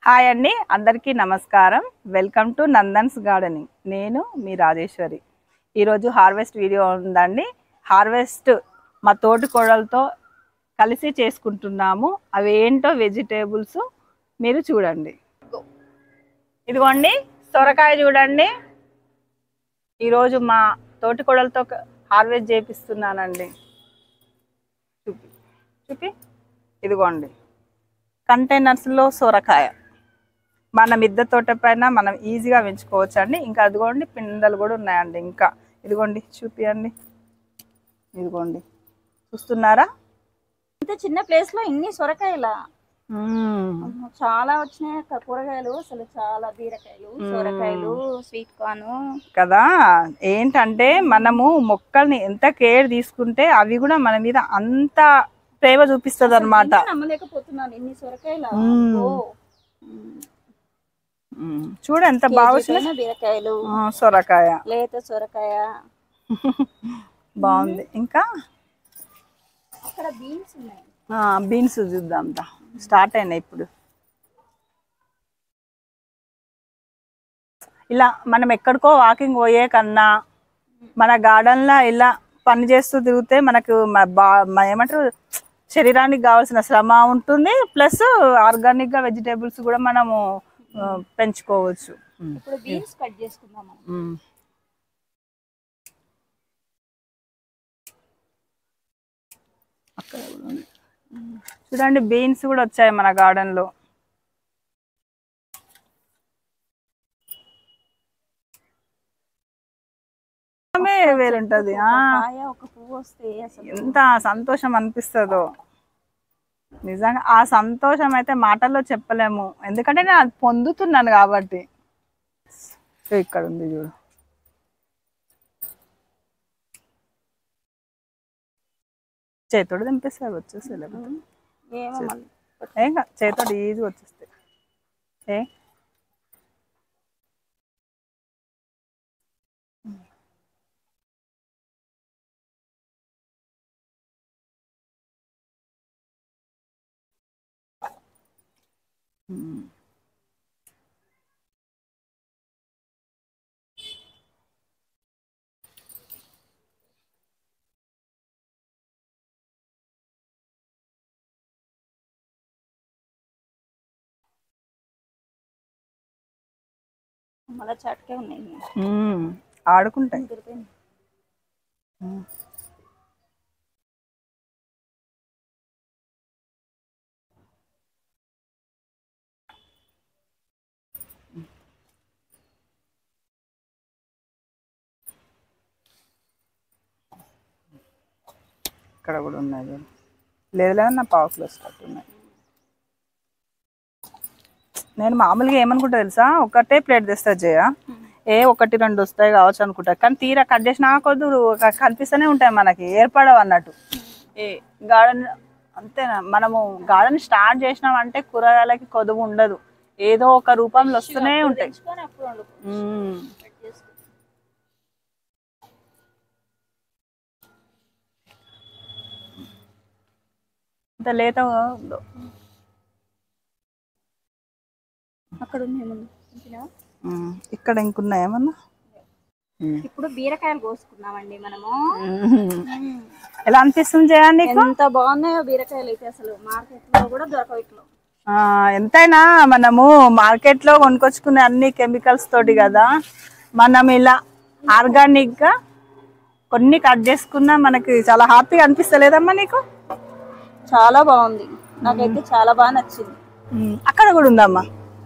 Hi అండి అందరికీ నమస్కారం వెల్కమ్ టు నందన్స్ గార్డెనింగ్ నేను మీ రాజేశ్వరి ఈరోజు హార్వెస్ట్ వీడియో ఉందండి హార్వెస్ట్ మా తోటి కోడలతో కలిసి చేసుకుంటున్నాము అవి ఏంటో వెజిటేబుల్స్ మీరు చూడండి ఇదిగోండి సొరకాయ చూడండి ఈరోజు మా తోటి కోడలతో హార్వెస్ట్ చేపిస్తున్నానండి చూపి చూపి ఇదిగోండి కంటైనర్స్లో సొరకాయ మన మిద్దె తోట పైన మనం ఈజీగా పెంచుకోవచ్చు అండి ఇంకా అదిగోండి పిందెలు కూడా ఉన్నాయండి ఇంకా ఇదిగోండి చూపియండి ఇదిగోండి చూస్తున్నారా ఇంత చిన్న ప్లేస్ లో ఇన్ని సొరకాయల మ్మ్. చాలా వచ్చినాయి అక్క కూరగాయలు అసలు చాలా బీరకాయలు సొరకాయలు స్వీట్ కార్న్ కదా ఏంటంటే మనము మొక్కల్ని ఎంత కేర్ తీసుకుంటే అవి కూడా మన మీద అంత ప్రేమ చూపిస్తుంది అనమాట నమ్మలేకపోతున్నాను ఇన్ని సొరకాయల మ్మ్. ఓ. చూడు ఎంత బాగా కేజీ వచ్చినాయి. పైన బీరకాయలు ఆ, సొరకాయ లేత సొరకాయ బాగుంది ఇంకా అక్కడ బీన్స్ ఉన్నాయి బీన్స్ చూద్దాం దా. స్టార్ట్ అయినాయి ఇప్పుడు ఇలా మనం ఎక్కడికో వాకింగ్ పోయే కన్నా మన గార్డెన్లో ఇలా పని చేస్తూ తిరిగితే మనకు మ- బా మ- ఏమంటారు శరీరానికి కావాల్సిన శ్రమ ఉంటుంది ప్లస్ ఆర్గానిక్గా వెజిటేబుల్స్ కూడా మనము ఆ, పెంచుకోవచ్చు ఇప్పుడు బీన్స్ కట్ చేసుకుందాం మనం మ్మ్. అక్కడ కూడా ఉంది. చూడండి బీన్స్ కూడా వచ్చాయి మన గార్డెన్ లో ఆమె వేరుంటది ఆ, ఒక కాయ ఒక పువ్వు వస్తే అసలు ఎంత సంతోషం అనిపిస్తుందో నిజంగా ఆ సంతోషం అయితే మాటల్లో చెప్పలేము ఎందుకంటే నేను అది పొందుతున్నాను కాబట్టి సో ఇక్కడ ఉంది చూడు చేతోడు తెంపిస్తారు వచ్చేస్తే లేకపోతే ఏమో మళ్ళీ ఏం కాదు చేతోడు ఈజీ వచ్చేస్తాయి ఏ మళ్ళీ చాటుకే ఉన్నాయి మ్మ్. ఆడుకుంటాయి ముదిరిపోయింది. ఇక్కడ కూడా ఉన్నాయి చూడు. లేదు లేదు నా పావుకులు వస్తట్టు ఉన్నాయి నేను మామూలుగా ఏమనుకుంటా తెలుసా ఒకటే ప్లేట్ తెస్తా జయ ఏ ఒకటి రెండు వస్తాయి కావచ్చు అనుకుంటా కానీ తీరా కట్ చేసినా కొద్దు కనిపిస్తూనే ఉంటాయి మనకి ఏర్పడవు అన్నట్టు ఏ గార్డెన్ అంతేనా మనము గార్డెన్ స్టార్ట్ చేసినామంటే కూరగాయలకి కొదువు ఉండదు ఏదో ఒక రూపంలో వస్తూనే ఉంటాయి తెచ్చుకొని అప్పుడు వండుకో. మ్మ్. కట్ చేసుకో. ఇంత లేత ఉందో. అక్కడ ఉన్నాయి ముందు చూసినావా? మ్మ్. ఇక్కడ ఇంకున్నాయి ఏమన్నా మ్మ్. ఇప్పుడు బీరకాయలు కోసుకున్నామండి మనము మ్మ్. ఎలా అనిపిస్తుంది జయ నీకు ఎంత బాగున్నాయో బీరకాయలు అయితే అసలు మార్కెట్ లో కూడా దొరకవు ఇట్లా ఆ, ఎంతైనా మనము మార్కెట్ లో కొనుక్కొచ్చుకునే అన్ని కెమికల్స్ తోటి కదా మనం ఇలా ఆర్గానిక్ గా కొన్ని కట్ చేసుకున్నా మనకి చాలా హ్యాపీగా అనిపిస్తలేదమ్మా నీకు చాలా బాగుంది నాకైతే చాలా బాగా నచ్చింది మ్మ్. అక్కడ కూడా ఉందమ్మా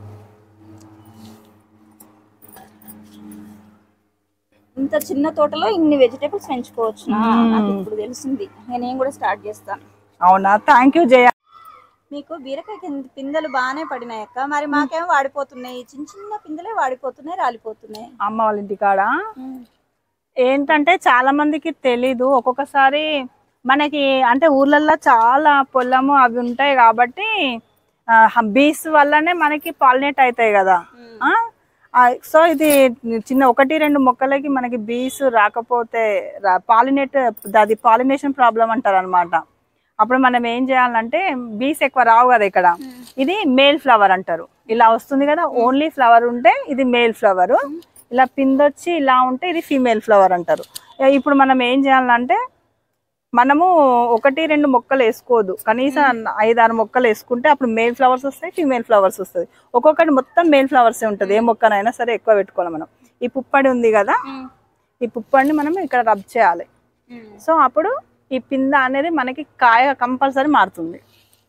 ఇంత చిన్న తోటలో ఇన్ని వెజిటేబుల్స్ పెంచుకోవచ్చు నాకు ఇప్పుడు తెలిసింది నేను కూడా స్టార్ట్ చేస్తాను అవునా థ్యాంక్ యూ జయ మీకు బీరకాయ కింద పిందెలు బాగానే పడినాయి అక్క మరి మాకేమో వాడిపోతున్నాయి చిన్న చిన్న పిందెలే వాడిపోతున్నాయి రాలిపోతున్నాయి అమ్మ వాళ్ళ ఇంటికాడ ఏంటంటే చాలా మందికి తెలీదు ఒక్కొక్కసారి మనకి అంటే ఊర్లల్లో చాలా పొలము అవి ఉంటాయి కాబట్టి బీస్ వల్లనే మనకి పాలినేట్ అవుతాయి కదా ఆ? ఆ, సో ఇది చిన్న ఒకటి రెండు మొక్కలకి మనకి బీస్ రాకపోతే పాలినేట్ అది పాలినేషన్ ప్రాబ్లం అంటారు అనమాట అప్పుడు మనం ఏం చేయాలంటే బీస్ ఎక్కువ రావు కదా ఇక్కడ ఇది మేల్ ఫ్లవర్ అంటారు ఇలా వస్తుంది కదా ఓన్లీ ఫ్లవర్ ఉంటే ఇది మేల్ ఫ్లవర్ ఇలా పిందొచ్చి ఇలా ఉంటే ఇది ఫీమేల్ ఫ్లవర్ అంటారు ఇక ఇప్పుడు మనం ఏం చేయాలంటే మనము ఒకటి రెండు మొక్కలు వేసుకోవద్దు కనీసం ఐదారు మొక్కలు వేసుకుంటే అప్పుడు మేల్ ఫ్లవర్స్ వస్తాయి ఫీమేల్ ఫ్లవర్స్ వస్తుంది ఒక్కొక్కటి మొత్తం మేల్ ఫ్లవర్సే ఉంటుంది ఏ మొక్కనైనా సరే ఎక్కువ పెట్టుకోవాలి మనం ఈ పుప్పడి ఉంది కదా ఈ పుప్పడిని మనం ఇక్కడ రబ్ చేయాలి సో అప్పుడు ఈ పింద అనేది మనకి కాయ కంపల్సరీ మారుతుంది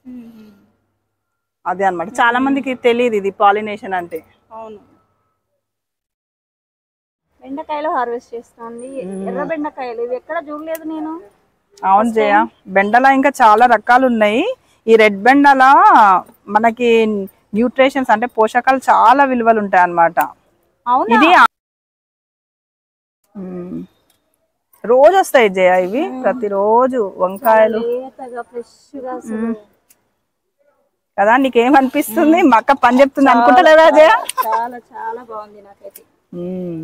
అదే అన్నమాట చాలా మందికి తెలియదు ఇది పాలినేషన్ అంటే అవును బెండకాయలు హార్వెస్ట్ చేస్తుంది ఎర్ర బెండకాయలు ఇవి ఎక్కడ చూడలేదు నేను అవును జయ బెండల ఇంకా చాలా రకాలు ఉన్నాయి ఈ రెడ్ బెండల మనకి న్యూట్రిషన్స్ అంటే పోషకాలు చాలా విలువలు ఉంటాయి అన్నమాట అవునా ఇది మ్మ్. రోజు వస్తాయి జయ ఇవి ప్రతిరోజు వంకాయలు లేతగా ఫ్రెష్ గా అసలు కదా నీకేమనిపిస్తుంది మా అక్క పని చెప్తుంది అనుకుంటలేదా జయ చాలా చాలా బాగుంది నాకైతే మ్మ్.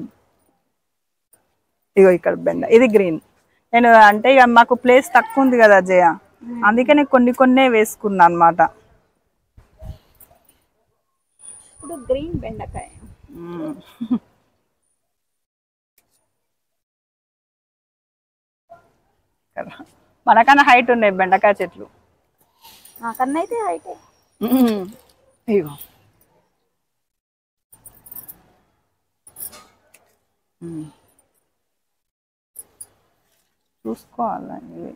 ఇగో ఇక్కడ బెండ ఇది గ్రీన్ నేను అంటే ఇక మాకు ప్లేస్ తక్కువ ఉంది కదా జయ అందుకే నేను కొన్ని కొన్నే వేసుకున్నా అనమాట ఇప్పుడు గ్రీన్ బెండకాయ కదా మనకన్నా హైట్ ఉన్నాయి బెండకాయ చెట్లు నాకన్నా అయితే హైటే ఇగో మ్మ్. చూసుకోవాలి ఇవి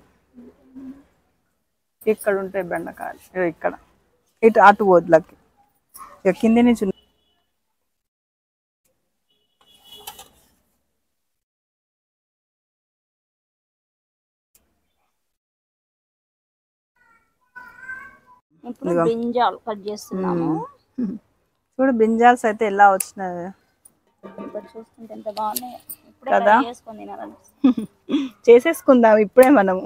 ఇక్కడ ఉంటాయి బెండకాయలు ఇగో ఇక్కడ ఇటు అటు వద్దులకి ఇక కింది నుంచి ఉన్న- ఇప్పుడు బ్రింజాల్ కట్ చేస్తున్నాము చూడు బింజాల్స్ అయితే ఎలా వచ్చినాయి ఇక్కడ చూస్తుంటే ఎంత బాగున్నాయి ఇప్పుడే కదా? రెడీ చేసుకొని తినాలనిపిస్తుంది చేసేసుకుందాం ఇప్పుడే మనము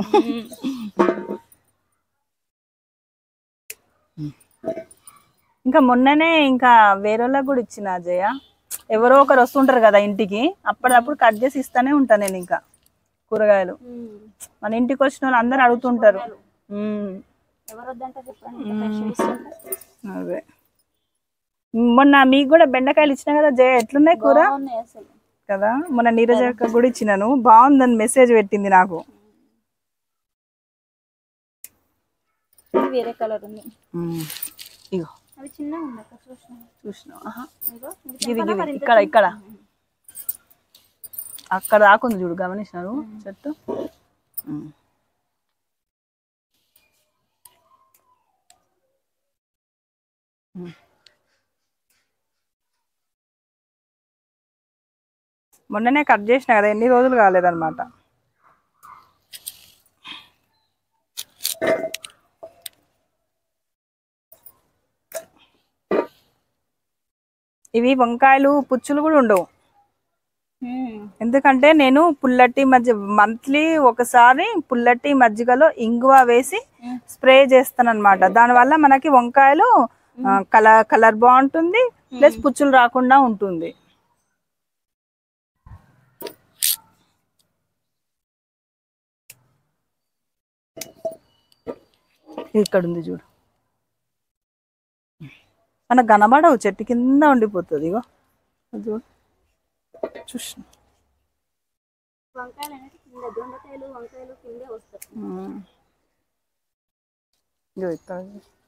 ఇంకా మొన్ననే ఇంకా వేరేళ్ళకి కూడా ఇచ్చిన అజయ ఎవరో ఒకరు వస్తుంటారు కదా ఇంటికి అప్పటికప్పుడు కట్ చేసి ఇస్తానే ఉంటాను నేను ఇంకా కూరగాయలు మన ఇంటికి వచ్చిన వాళ్ళు అందరు అడుగుతుంటారు ఉమ్, ఎవరు వద్దంటే చెప్పండి ఇంత fresh గా ఇస్తుంటే. అదే మొన్న మీకు కూడా బెండకాయలు ఇచ్చిన కదా జయ ఎట్లున్నాయి కూర బాగున్నాయి అసలు కదా మొన్న నీరజక్క కూడా ఇచ్చినాను బాగుందని మెసేజ్ పెట్టింది నాకు ఇది వేరే కలర్ ఉంది ఉమ్, ఇగో అవి చిన్నగా ఉంది అక్కడ చూసిన చూసినావా ఆహా. ఇదిగో, ఇది ఇది తెంపనా ఇది మరి ఇంత ఇక్కడ చిన్న- ఇక్కడ అక్కడ దాకుంది చూడు గమనించినారు చెట్టు ఉమ్. ఉమ్. మొన్ననే కట్ చేసిన కదా ఎన్ని రోజులు కాలేదన్నమాట ఇవి వంకాయలు పుచ్చులు కూడా ఉండవు ఉమ్. ఎందుకంటే నేను పుల్లటి మజ్జి మంత్లీ ఒకసారి పుల్లటి మజ్జిగలో ఇంగువ వేసి స్ప్రే చేస్తాను అనమాట దానివల్ల మనకి వంకాయలు కలర్ కలర్ బాగుంటుంది ప్లస్ పుచ్చులు రాకుండా ఉంటుంది ఇక్కడ ఉంది చూడు మనకు కనబడవు చెట్టు కింద ఉండిపోతుంది ఇగో అది చూడు చూసిన వంకాయలు అనేది కింద దొండకాయలు వంకాయలు కిందే వస్తాయి ఉమ్. ఇగో ఇక్కడ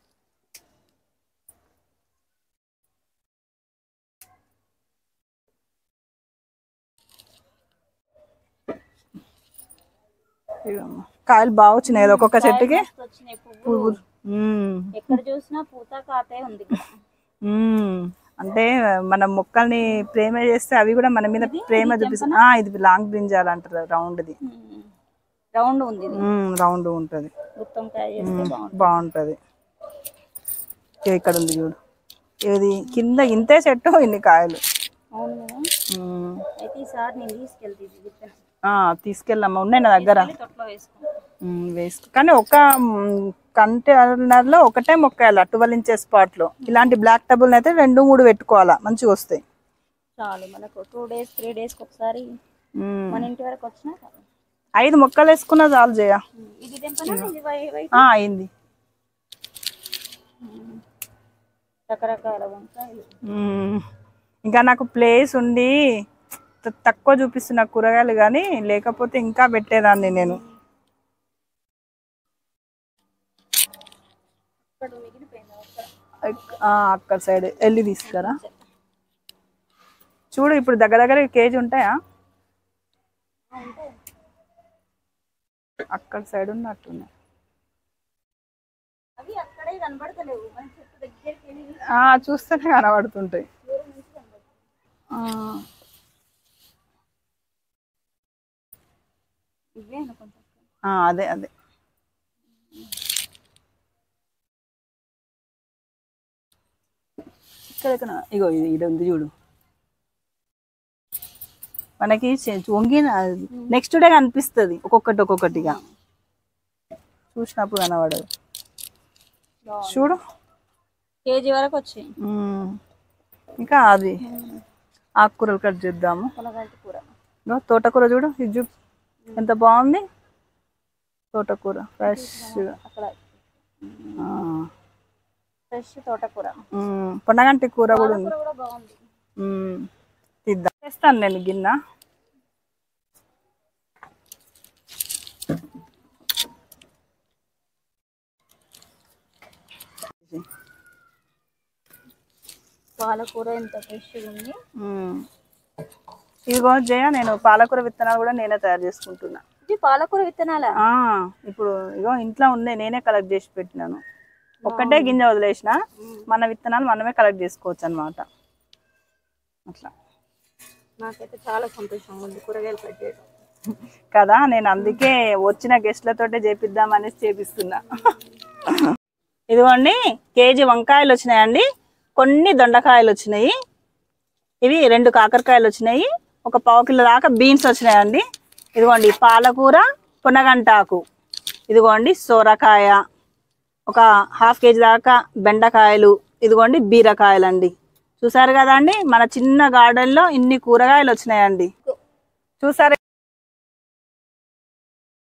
ఇగోమ్మ. కాయలు బాగా వచ్చినాయి కదా ఒక్కొక్క చెట్టుకి మస్తు వచ్చినాయి పువ్వులు పువ్వులు ఉమ్. ఎక్కడ చూసినా పూత కాతే ఉంది ఇక్కడ. ఉమ్. అంటే మనం మొక్కల్ని ప్రేమ చేస్తే అవి కూడా మన మీద ప్రేమ చూపిస్తాయి ఆ, ఇది లాంగ్ బ్రింజాల్ అంటారు రౌండ్ది ఉమ్. రౌండ్ ఉంది ఇది రౌండ్ ఉంటది గుత్తంకాయ చేస్తే బాగుంటుంది బాగుంటది ఇగో ఇక్కడ ఉంది చూడు ఇది కింద ఇంతే చెట్టు ఇన్ని కాయలు అవును కదా ఉమ్. అయితే ఈసారి నేను తీసుకెళ్తే ఇది విత్తనం ఆ, తీసుకెళ్ళమ్మా ఉన్నాయి నా దగ్గర తీసుకెళ్ళి తొట్లో వేసుకుంటాను ఉమ్, వేస్ట్ కానీ ఒక కంటైనర్ లో ఒకటే మొక్క వేయాలి ట్వెల్వ్ ఇంచెస్ స్పాట్ లో ఇలాంటి బ్లాక్ టబుల్ అయితే రెండు మూడు పెట్టుకోవాలా మంచిగా వస్తాయి చాలు మనకు టూ డేస్ త్రీ డేస్కి ఒకసారి ఉమ్. మన ఇంటి వరకు వచ్చినా చాలు. ఐదు మొక్కలు వేసుకున్నా చాలు జయ ఉమ్. ఇది తెంపనా ఇది వై- వై- ఆ, అయింది రకరకాల వంకాయలు మ్మ్. ఇంకా నాకు ప్లేస్ ఉండి త- తక్కువ చూపిస్తున్న కూరగాయలు కానీ లేకపోతే ఇంకా పెట్టేదాన్ని నేను ఇక్కడ మిగిలిపోయింది ఒక్క అక్- ఆ, అక్కడ సైడ్ వెళ్ళి తీసుకురా చూడు ఇప్పుడు దగ్గర దగ్గర కేజీ ఉంటాయా అక్కడ సైడ్ ఉన్నట్టున్నాయి అవి అక్కడే కనబడతలేవు మన చెట్టు దగ్గరికి వెళ్ళి ఆ, చూస్తేనే కనబడుతుంటాయి దూరం నుంచి కనబడతాయి ఆ, ఇవే అనుకుంటా ఆ, అదే అదే ఇక్కడ ఎక్కడ? ఇగో ఇది ఇది ఉంది చూడు మనకి చె- వంగిన నెక్స్ట్ డే కనిపిస్తుంది ఒక్కొక్కటి ఒక్కొక్కటిగా చూసినప్పుడు కనబడదు చూడు కేజీ వరకు వచ్చాయి ఉమ్. ఇంకా అది ఆకుకూరలు కట్ చేద్దాము పొలగంటి కూర ఇగో తోటకూర చూడు ఇది చూ ఎంత బాగుంది తోటకూర ఫ్రెష్ అక్కడ ఫ్రెష్ తోటకూర పొన్నగంటి కూర కూడా ఉంది కూర కూడా బాగుంది ఉమ్. తీద్దాం చేస్తాను నేను గిన్నె పాలకూర ఎంత ఫ్రెష్గా ఉంది ఉమ్. ఇదిగో జయ నేను పాలకూర విత్తనాలు కూడా నేనే తయారు చేసుకుంటున్నా ఇది పాలకూర విత్తనాలా ఆ, ఇప్పుడు ఇగో ఇంట్లో ఉంది నేనే కలెక్ట్ చేసి పెట్టినాను ఒక్కటే గింజ వదిలేసిన మన విత్తనాలు మనమే కలెక్ట్ చేసుకోవచ్చు అన్నమాట అట్లా నాకైతే చాలా సంతోషంగా ఉంది కూరగాయలు కట్ చేయడం కదా నేను అందుకే వచ్చిన గెస్ట్లతోటే చేపిద్దాం అనేసి చేపిస్తున్నా ఇదిగోండి కేజీ వంకాయలు వచ్చినాయండి కొన్ని దొండకాయలు వచ్చినాయి ఇవి రెండు కాకరకాయలు వచ్చినాయి ఒక పావు కిలో దాకా బీన్స్ వచ్చినాయండి ఇదిగోండి పాలకూర పునగంటాకు ఇదిగోండి సోరకాయ ఒక హాఫ్ కేజీ దాకా బెండకాయలు ఇదిగోండి బీరకాయలండి చూసారు కదండి మన చిన్న గార్డెన్లో ఇన్ని కూరగాయలు వచ్చినాయండి చూసారు